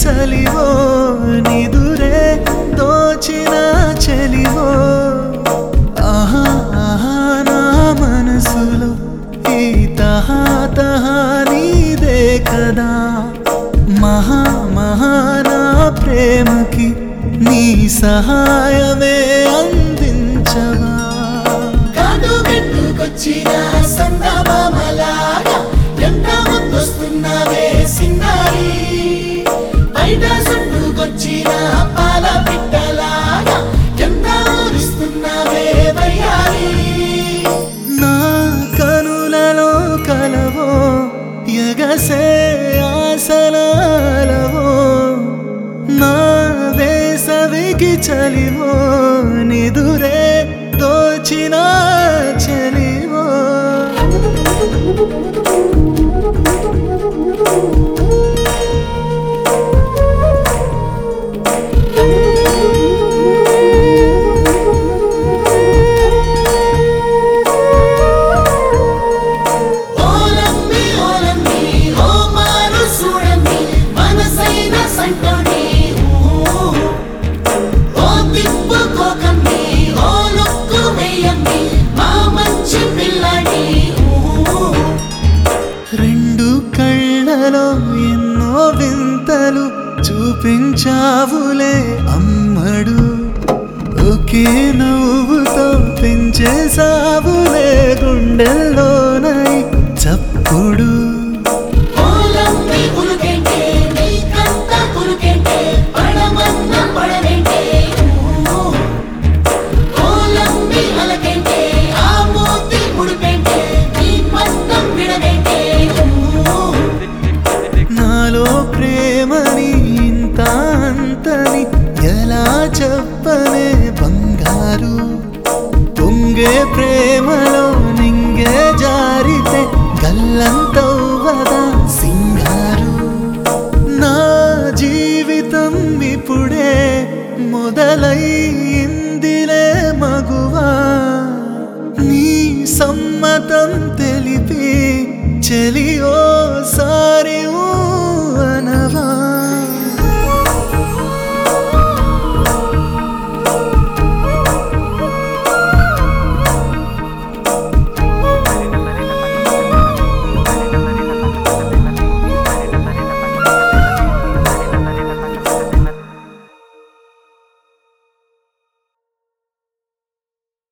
చలివో నిదురే దోచిన చలివో ఆహా ఆహా నా మనసులో ఈ తహా తహా నీదే కదా మహా మహా నా ప్రేమకి నీ సహాయమే అందించవా కాదు గట్టుకొచ్చిన సందమామలాగా ఎంత ముద్దొస్తున్నావే సిన్నారి బయట సుట్టుకొచ్చిన పాల పిట్టలాగా ఎంత ఊరిస్తున్నావే వయ్యారి నా కనులలో కలవో ఎగసే ఆసనాలవో నా వేసవికి చలివో నిదురే దోచిన చలివో ఓలమ్మి ఓలమ్మి ఓ మారు చూడండి మనసైన సంటోడి ఓ తిప్పుకోకండి ఓ లుక్కు వేయండి మా మంచి పిల్లడి రెండు కళ్ళలో ఎన్నో వింతలు చూపించావులే అమ్మడు ఒకే నవ్వుతో పెంచేసావులే గుండెల్లోనై చప్పుడు ఓలమ్మి ఉలుకెంటే నీకంత కులుకెంటే పడమన్న పడవేంటే ఓలమ్మి అలకెంటే ఆ మూతి ముడిపెంటే నీ మస్తం విడవేంటే నాలో ప్రేమని ఇంత అంతని ఎలా చెప్పనే బంగారు పొంగే ప్రేమలో నింగే జారితే గల్లంతవ్వదా సింగారు నా జీవితం ఇప్పుడే మొదలైందిలే మగువా నీ సమ్మతం తెలిపి చెలియో సా